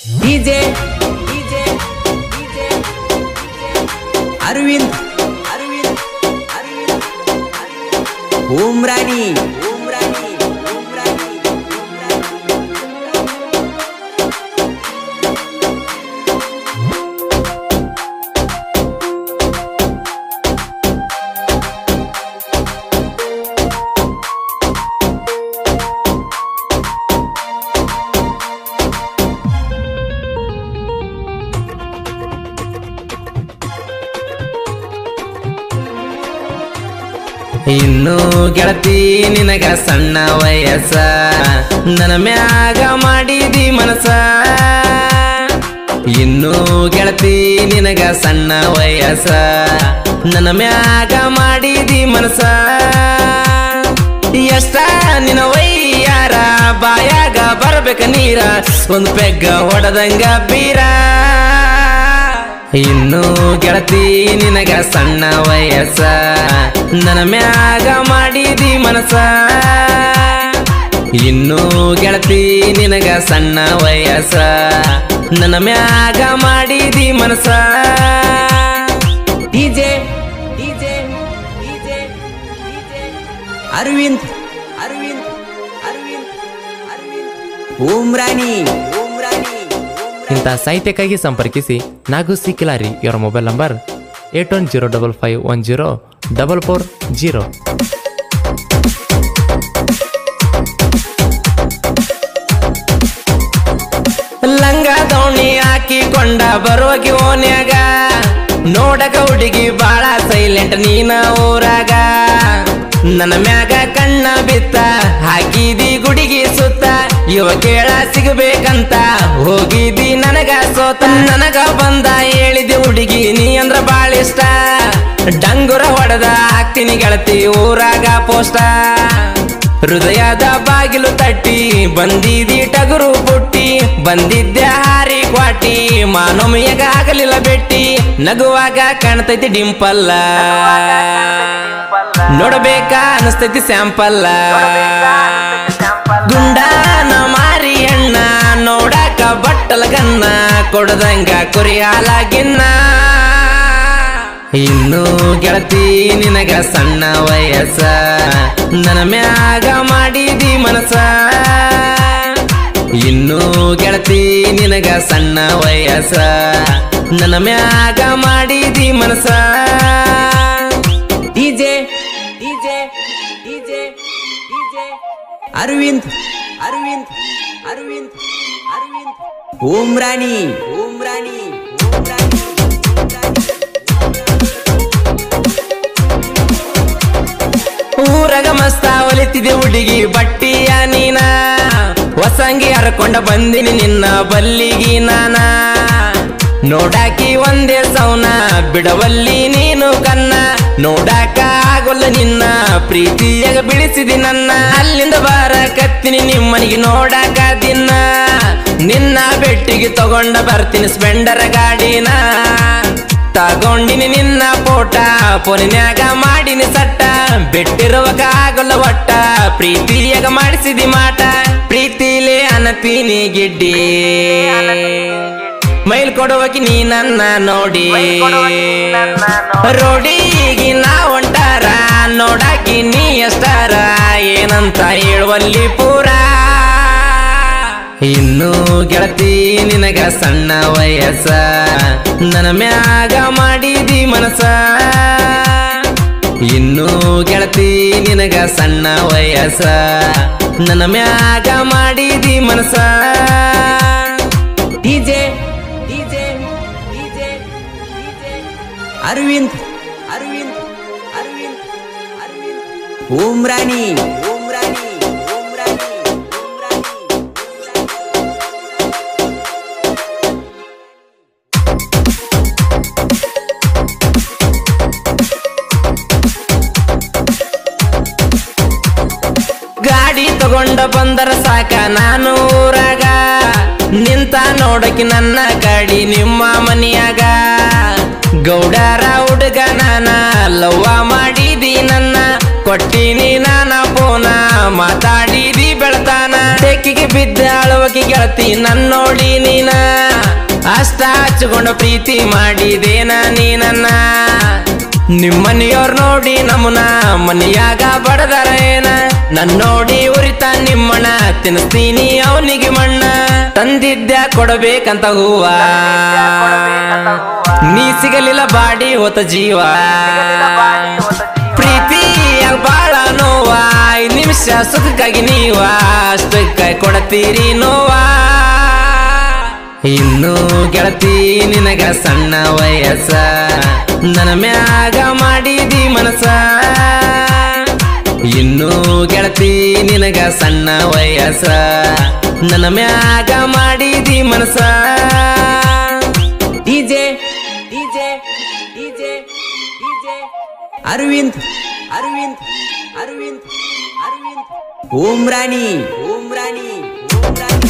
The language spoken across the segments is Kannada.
DJ DJ DJ Aravind Aravind Aravind Umrani Umrani Umrani ಇನ್ನು ಗೆಳತಿ ನಿನಗ ಸಣ್ಣ ವಯಸ್ಸ ನನ್ನ ಮ್ಯಾಗ ಮಾಡಿದಿ ಮನಸ ಇನ್ನು ಗೆಳತಿ ನಿನಗ ಸಣ್ಣ ವಯಸ್ಸ ನನ್ನ ಮ್ಯಾಗ ಮಾಡಿದಿ ಮನಸ ಎಷ್ಟ ನಿನ ವೈಯಾರ ಬಾಯಾಗ ಬರ್ಬೇಕ ನೀರ ಒಂದು ಪೆಗ್ಗ ಹೊಡೆದಂಗ ಬೀರ ಇನ್ನು ಗೆಳತಿ ನಿನಗ ಸಣ್ಣ ವಯಸ್ಸ ನನ್ನ ಮ್ಯಾಗ ಮಾಡಿದಿ ಮನಸ ಇನ್ನು ಗೆಳತಿ ನಿನಗ ಸಣ್ಣ ವಯಸ್ಸ ನನ್ನ ಮ್ಯಾಗ ಮಾಡಿದಿ ಮನಸ DJ DJ DJ DJ Aravind Aravind Aravind Aravind Umrani Umrani ಇಂಥ ಸಾಹಿತ್ಯಕ್ಕಾಗಿ ಸಂಪರ್ಕಿಸಿ ನಾಗು ಸಿ ಕಿಲಾರಿ ಇವರ mobile number eight one zero double five one zero double four zero ಲಂಗ ದೋಣಿ ಹಾಕಿಕೊಂಡ ಬರುವಗಿ ಓನ್ಯಾಗ ನೋಡಕ ಹುಡುಗಿ ಬಾಳ ಸೈಲೆಂಟ್ ನೀನ ಊರಾಗ ನನ್ನ ಮ್ಯಾಗ ಕಣ್ಣ ಬಿತ್ತ ಹಾಕಿದಿ ಗುಡಿಗಿ ಸುತ್ತ ಇವ ಕೇಳ ಸಿಗಬೇಕಂತ ಹೋಗಿದಿ ನನಗ ಸೋತ ನನಗ ಬಂದ ಹೇಳಿದಿ ಹುಡುಗಿ ನೀ ಅಂದ್ರ ಬಾಳ ಇಷ್ಟ ಡಂಗುರ ಹೊಡೆದ ಹಾಕ್ತೀನಿ ಗೆಳತಿ ಊರಾಗ ಪೋಸ್ಟ ಹೃದಯದ ಬಾಗಿಲು ತಟ್ಟಿ ಬಂದಿದಿ ಟಗರು ಬುಟ್ಟಿ ಬಂದಿದ್ದೆ ಹಾರಿ ಕ್ವಾಟಿ ಮಾನೊಮ್ಮೆಯಾಗ ಆಗಲಿಲ್ಲ ಬೆಟ್ಟಿ ನಗುವಾಗ ಕಾಣ್ತೈತಿ ಡಿಂಪಲ್ಲ ನೋಡಬೇಕ ಅನಸ್ತೈತಿ ಸ್ಯಾಂಪಲ್ಲ ಗುಂಡಾನ ಮಾರಿ ಅಣ್ಣ ನೋಡಾಕ ಬಟ್ಟಲ ಗನ್ನ ಕೊಡದಂಗ ಕುರಿ ಹಾಲಾಗಿನ್ನ ಇನ್ನು ಗೆಳತಿ ನಿನಗ ಸಣ್ಣ ವಯಸ್ಸ ನನ್ನ ಮ್ಯಾಗ ಮಾಡಿದಿ ಮನಸ ಇನ್ನು ಗೆಳತಿ ನಿನಗ ಸಣ್ಣ ವಯಸ್ಸ ನನ್ನ ಮ್ಯಾಗ ಮಾಡಿದಿ ಮನಸ DJ DJ DJ DJ Aravind Aravind Aravind Aravind Umrani Umrani Umrani ಊರಗ ಮಸ್ತ ಒಲಿತಿದೆ ಹುಡುಗಿ ಬಟ್ಟಿಯ ನೀನ ಹೊಸಂಗಿ ಹರ್ಕೊಂಡ ಬಂದಿನಿ ನಿನ್ನ ಬಲ್ಲಿಗಿ ನಾನ ನೋಡಾಕಿ ಒಂದೇ ಸೌನ ಬಿಡವಲ್ಲಿ ನೀನು ಕನ್ನ ನೋಡಾಕ ಆಗೋಲ್ಲ ನಿನ್ನ ಪ್ರೀತಿಯಾಗ ಬಿಡಿಸಿದಿ ನನ್ನ ಅಲ್ಲಿಂದ ಬಾರ ಕತ್ತೀನಿ ನಿಮ್ಮನಿಗೆ ನೋಡಾಕ ದಿನ ನಿನ್ನ ಬೆಟ್ಟಿಗೆ ತಗೊಂಡ ಬರ್ತೀನಿ ಸ್ಪೆಂಡರ ಗಾಡಿನ ತಗೊಂಡಿನಿ ನಿನ್ನ ಪೋಟ ಪೊನಿನ್ಯಾಗ ಮಾಡಿನಿ ಸಟ್ಟ ಬಿಟ್ಟಿರುವಾಗ ಆಗಲ್ಲ ಒಟ್ಟ ಪ್ರೀತಿಯಾಗ ಮಾಡಿಸಿದಿ ಮಾಟ ಪ್ರೀತಿಲೇ ಅನತೀನಿ ಗಿಡ್ಡಿ ಮೈಲ್ ಕೊಡುವಕಿ ನೀ ನನ್ನ ನೋಡಿ ರೋಡಿಗೆ ನಾ ಹೊಂಟಾರ ನೋಡಾಕಿ ನೀ ಎಷ್ಟಾರ ಏನಂತ ಹೇಳುವಲ್ಲಿ ಪೂರ ಇನ್ನು ಗೆಳತಿ ನಿನಗ ಸಣ್ಣ ವಯಸ್ಸ ನನ್ನ ಮ್ಯಾಗ ಮಾಡಿದಿ ಮನಸ ಇನ್ನು ಗೆಳತಿ ನಿನಗ ಸಣ್ಣ ವಯಸ್ಸ ನನ್ನ ಮ್ಯಾಗ ಮಾಡಿದಿ ಮನಸ DJ DJ DJ DJ Aravind Aravind Aravind Aravind Umrani Umrani Umrani Umrani ಗಾಡಿ ತಗೊಂಡ ಬಂದರ ಸಾಕ ನಾನು ಊರಾಗ ನಿಂತ ನೋಡಕಿ ನನ್ನ ಗಾಡಿ ನಿಮ್ಮ ಮನಿಯಾಗ ಗೌಡರ ಹುಡುಗ ನಾನ ಲವ್ವ ಮಾಡಿದಿ ನನ್ನ ಕೊಟ್ಟಿನಿ ನಾನ ಫೋನ ಮಾತಾಡಿದಿ ಬೆಳತಾನ ತೆಕ್ಕಿಗೆ ಬಿದ್ದ ಅಳವಕಿ ಗೆಳತಿ ನನ್ ನೋಡಿ ನೀನ ಅಷ್ಟ ಹಚ್ಕೊಂಡು ಪ್ರೀತಿ ಮಾಡಿದೇನ ನೀನನ್ನ ನಿಮ್ಮನೆಯವ್ರ ನೋಡಿ ನಮ್ಮನ ಮನೆಯಾಗ ಬಡದಾರ ಏನ ನನ್ ನೋಡಿ ಉರಿತ ನಿಮ್ಮಣ್ಣ ತಿನ್ನಿಸ್ತೀನಿ ಅವನಿಗೆ ಮಣ್ಣ ತಂದಿದ್ದ ಕೊಡಬೇಕಂತ ಹೂವ ನೀ ಸಿಗಲಿಲ್ಲ ಬಾಡಿ ಹೋತ ಜೀವ ಪ್ರೀತಿ ಬಾಳ ನೋವ ಐದ್ ನಿಮಿಷ ಸುಖಕ್ಕಾಗಿ ನೀವ ಅಷ್ಟಕ್ಕಾಗಿ ಕೊಡತೀರಿ ನೋವಾ ಇನ್ನು ಗೆಳತಿ ನಿನಗ ಸಣ್ಣ ವಯಸ್ಸ ನನ್ನ ಮ್ಯಾಗ ಮಾಡಿದಿ ಮನಸ ಇನ್ನು ಗೆಳತಿ ನಿನಗ ಸಣ್ಣ ವಯಸ್ಸ ನನ್ನ ಮ್ಯಾಗ ಮಾಡಿದಿ ಮನಸ DJ DJ DJ DJ Aravind Aravind Aravind Aravind Umrani Umrani Umrani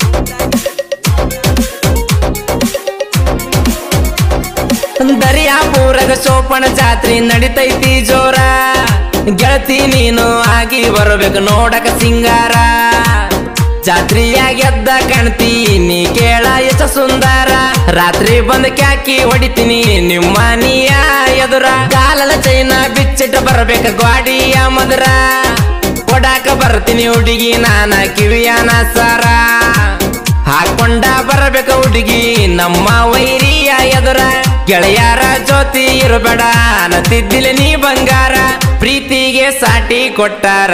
ದರಿಯಾಪುರಗ ಸೋಪಣ ಜಾತ್ರೆ ನಡಿತೈತಿ ಜೋರ ಗೆಳತಿ ನೀನು ಆಗಿ ಬರಬೇಕು ನೋಡಕ ಸಿಂಗಾರ ಜಾತ್ರೆಯಾಗ ಎದ್ದ ಕಾಣ್ತಿ ನೀ ಕೇಳ ಎಷ್ಟ ಸುಂದರ ರಾತ್ರಿ ಬಂದ ಕ್ಯಾಕಿ ಹೊಡಿತೀನಿ ನಿಮ್ಮ ನೀಯ ಎದುರ ಕಾಲಲ ಚೈನ ಬಿಚ್ಚಿಟ್ಟ ಬರಬೇಕ ಗ್ವಾಡಿಯ ಮಧುರ ಕೊಡಾಕ ಬರ್ತೀನಿ ಹುಡುಗಿ ನಾನ ಕಿವಿಯನ ಸರ ಹಾಕೊಂಡ ಬರಬೇಕ ಹುಡುಗಿ ನಮ್ಮ ವೈರಿಯ ಎದುರ ಗೆಳೆಯರ ಜೊತೆ ಇರಬೇಡ ನತಿದ್ದಿಲ್ಲ ನೀ ಬಂಗಾರ ಪ್ರೀತಿಗೆ ಸಾಟಿ ಕೊಟ್ಟಾರ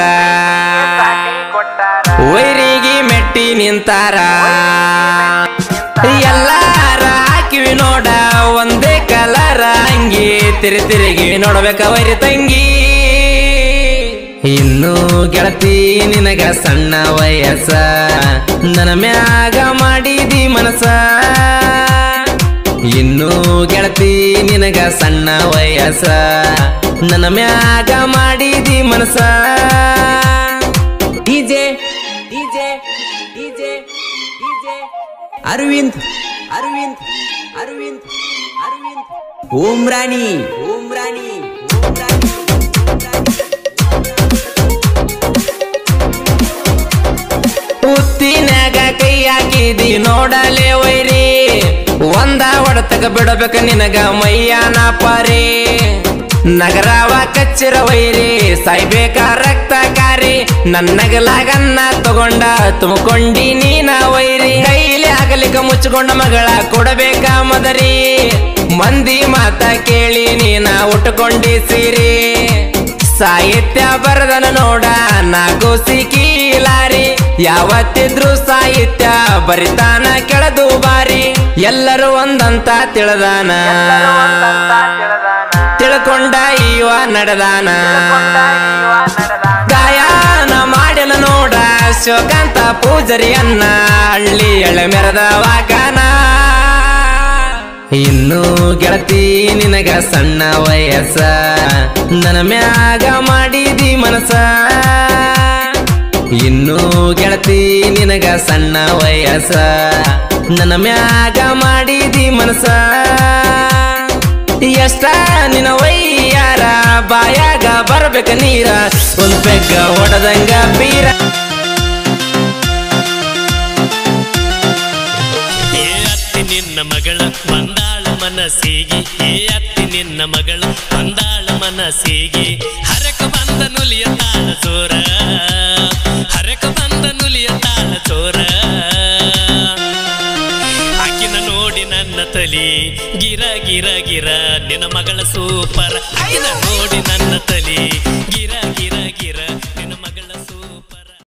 ವೈರಿಗೆ ಮೆಟ್ಟಿ ನಿಂತಾರ ಎಲ್ಲಾರ ಹಾಕಿವಿ ನೋಡ ಒಂದೇ ಕಲರ ಅಂಗಿ ತಿರಿ ತಿರುಗಿ ನೋಡ್ಬೇಕ ವೈರಿ ತಂಗಿ ಇನ್ನು ಗೆಳತಿ ನಿನಗ ಸಣ್ಣ ವಯಸ್ಸ ನನ್ನ ಮ್ಯಾಗ ಮಾಡಿದಿ ಮನಸ ಇನ್ನು ಗೆಳತಿ ನಿನಗ ಸಣ್ಣ ವಯಸ್ಸ ನನ್ನ ಮ್ಯಾಗ ಮಾಡಿದಿ ಮನಸ DJ DJ DJ DJ Aravind Aravind Aravind Aravind Umrani Umrani Umrani ಉತ್ತಿನಾಗ ಕೈ ಹಾಕಿದಿ ನೋಡಲೇ ವೈರಿ ಒಂದ ಹೊಡೆತಕ ಬಿಡಬೇಕ ನಿನಗ ಮೈಯಾನ ಪಾರಿ ನಗರವ ಕಚ್ಚಿರ ವೈರಿ ಸಾಯ್ಬೇಕ ರಕ್ತ ಕಾರಿ ನನ್ನಗಲಾಗನ್ನ ತಗೊಂಡ ತುಂಬಿಕೊಂಡಿ ನೀನ ವೈರಿ ಕೈಲಿ ಆಗಲಿಕ ಮುಚ್ಚಿಕೊಂಡ ಮಗಳ ಕೊಡಬೇಕ ಮದರಿ ಮಂದಿ ಮಾತ ಕೇಳಿ ನೀನ ಉಟ್ಕೊಂಡಿ ಸೀರಿ ಸಾಹಿತ್ಯ ಬರದನ ನೋಡ ನಾಗು ಸಿಕ್ಕಿಲಾರಿ ಯಾವತ್ತಿದ್ರು ಸಾಹಿತ್ಯ ಬರಿತಾನ ಕೆಳದು ಬಾರಿ ಎಲ್ಲರೂ ಒಂದಂತ ತಿಳದಾನ ತಿಳ್ಕೊಂಡ ಇವ ನಡೆದಾನ ಗಾಯನ ಮಾಡ್ಯನ ನೋಡ ಶಿವಕಾಂತ ಪೂಜರಿಯನ್ನ ಹಳ್ಳಿ ಎಳೆ ಮೆರೆದ ವಾಗನ ಇನ್ನು ಗೆಳತಿ ನಿನಗ ಸಣ್ಣ ವಯಸ್ಸ ನನ್ನ ಮ್ಯಾಗ ಮಾಡಿದಿ ಮನಸ ಇನ್ನು ಗೆಳತಿ ನಿನಗ ಸಣ್ಣ ವಯಸ್ಸ ನನ್ನ ಮ್ಯಾಗ ಮಾಡಿದಿ ಮನಸ ಎಷ್ಟ ನಿನ ವೈಯಾರ ಬಾಯಾಗ ಬರ್ಬೇಕ ನೀರ ಒಂದ್ ಪೆಗ್ಗ ಹೊಡದಂಗ ಬೀರ ಏ ಅತ್ತಿ ನಿನ್ನ ಮಗಳ ಬಂದಾಳ ಮನಸ್ಸಿಗೆ ಏ ಅತ್ತಿ ನಿನ್ನ ಮಗಳ ಬಂದಾಳ ಮನಸ್ಸಿಗೆ ಹರಕ ಬಂದ ನುಲಿಯ ತಾಳ ಚೋರ ಹರಕ ಬಂದ ನುಲಿಯ ತಾಳ ಚೋರ ಆಕಿನ ನೋಡಿ ನನ್ನ ತಲಿ ಗಿರ ಗಿರ ಗಿರ ನಿನ್ನ ಮಗಳ ಸೂಪರ್ ಆಕಿನ ನೋಡಿ